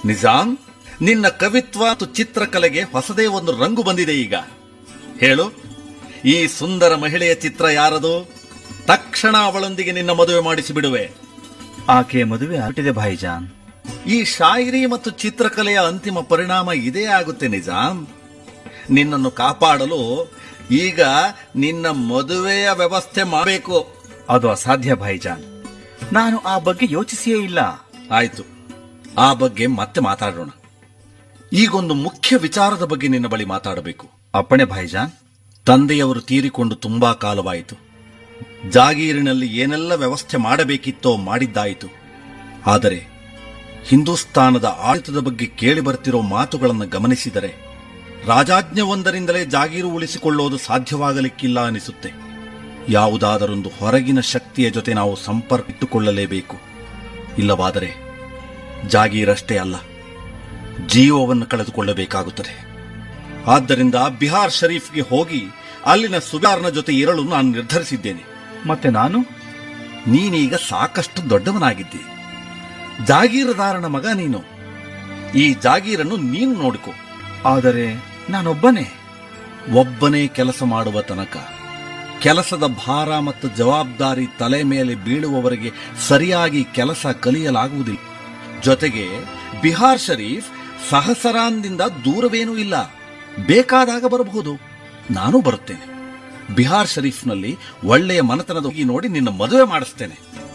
ನಿಜಾಂ ನಿನ್ನ ಕವಿತ್ವ ಮತ್ತು ಚಿತ್ರಕಲೆಗೆ ಹೊಸದೇ ಒಂದು ರಂಗು ಬಂದಿದೆ ಈಗ ಹೇಳು ಈ ಸುಂದರ ಮಹಿಳೆಯ ಚಿತ್ರ ಯಾರದು ತಕ್ಷಣ ಅವಳೊಂದಿಗೆ ನಿನ್ನ ಮದುವೆ ಮಾಡಿಸಿ ಬಿಡುವೆ ಆಕೆ ಮದುವೆ ಆಗ್ಬಿಟ್ಟಿದೆ ಭಾಯಿಜಾನ್ ಈ ಶಾಯರಿ ಮತ್ತು ಚಿತ್ರಕಲೆಯ ಅಂತಿಮ ಪರಿಣಾಮ ಇದೇ ಆಗುತ್ತೆ ನಿಜಾಂ ನಿನ್ನನ್ನು ಕಾಪಾಡಲು ಈಗ ನಿನ್ನ ಮದುವೆಯ ವ್ಯವಸ್ಥೆ ಮಾಡಬೇಕು ಅದು ಅಸಾಧ್ಯ ಭಾಯಿಜಾನ್ ನಾನು ಆ ಬಗ್ಗೆ ಯೋಚಿಸಿಯೇ ಇಲ್ಲ ಆಯ್ತು ಆ ಬಗ್ಗೆ ಮತ್ತೆ ಮಾತಾಡೋಣ ಈಗೊಂದು ಮುಖ್ಯ ವಿಚಾರದ ಬಗ್ಗೆ ನಿನ್ನ ಬಳಿ ಮಾತಾಡಬೇಕು ಅಪ್ಪಣೆ ಭಾಯಿಜಾನ್ ತಂದೆಯವರು ತೀರಿಕೊಂಡು ತುಂಬಾ ಕಾಲವಾಯಿತು ಜಾಗೀರಿನಲ್ಲಿ ಏನೆಲ್ಲ ವ್ಯವಸ್ಥೆ ಮಾಡಬೇಕಿತ್ತೋ ಮಾಡಿದ್ದಾಯಿತು ಆದರೆ ಹಿಂದೂಸ್ತಾನದ ಆಡಳಿತದ ಬಗ್ಗೆ ಕೇಳಿ ಬರ್ತಿರೋ ಮಾತುಗಳನ್ನು ಗಮನಿಸಿದರೆ ರಾಜಾಜ್ಞವೊಂದರಿಂದಲೇ ಜಾಗೀರು ಉಳಿಸಿಕೊಳ್ಳುವುದು ಸಾಧ್ಯವಾಗಲಿಕ್ಕಿಲ್ಲ ಅನಿಸುತ್ತೆ ಯಾವುದಾದರೊಂದು ಹೊರಗಿನ ಶಕ್ತಿಯ ಜೊತೆ ನಾವು ಸಂಪರ್ಕ ಇಟ್ಟುಕೊಳ್ಳಲೇಬೇಕು ಇಲ್ಲವಾದರೆ ಜಾಗೀರಷ್ಟೇ ಅಲ್ಲ ಜೀವವನ್ನು ಕಳೆದುಕೊಳ್ಳಬೇಕಾಗುತ್ತದೆ ಆದ್ದರಿಂದ ಬಿಹಾರ್ ಶರೀಫ್ಗೆ ಹೋಗಿ ಅಲ್ಲಿನ ಸುಧಾರ್ನ ಜೊತೆ ಇರಲು ನಾನು ನಿರ್ಧರಿಸಿದ್ದೇನೆ ಮತ್ತೆ ನಾನು ನೀನೀಗ ಸಾಕಷ್ಟು ದೊಡ್ಡವನಾಗಿದ್ದಿ ಜಾಗೀರದಾರನ ಮಗ ನೀನು ಈ ಜಾಗೀರನ್ನು ನೀನು ನೋಡಿಕೊ ಆದರೆ ನಾನೊಬ್ಬನೇ ಒಬ್ಬನೇ ಕೆಲಸ ಮಾಡುವ ತನಕ ಕೆಲಸದ ಭಾರ ಮತ್ತು ಜವಾಬ್ದಾರಿ ತಲೆ ಮೇಲೆ ಬೀಳುವವರೆಗೆ ಸರಿಯಾಗಿ ಕೆಲಸ ಕಲಿಯಲಾಗುವುದಿಲ್ಲ ಜೊತೆಗೆ ಬಿಹಾರ್ ಶರೀಫ್ ಸಹಸರಾನ್ದಿಂದ ದೂರವೇನೂ ಇಲ್ಲ ಬೇಕಾದಾಗ ಬರಬಹುದು ನಾನು ಬರುತ್ತೇನೆ ಬಿಹಾರ್ ಶರೀಫ್ನಲ್ಲಿ ಒಳ್ಳೆಯ ಮನತನದ ಹುಡುಗಿ ನೋಡಿ ನಿನ್ನ ಮದುವೆ ಮಾಡಿಸ್ತೇನೆ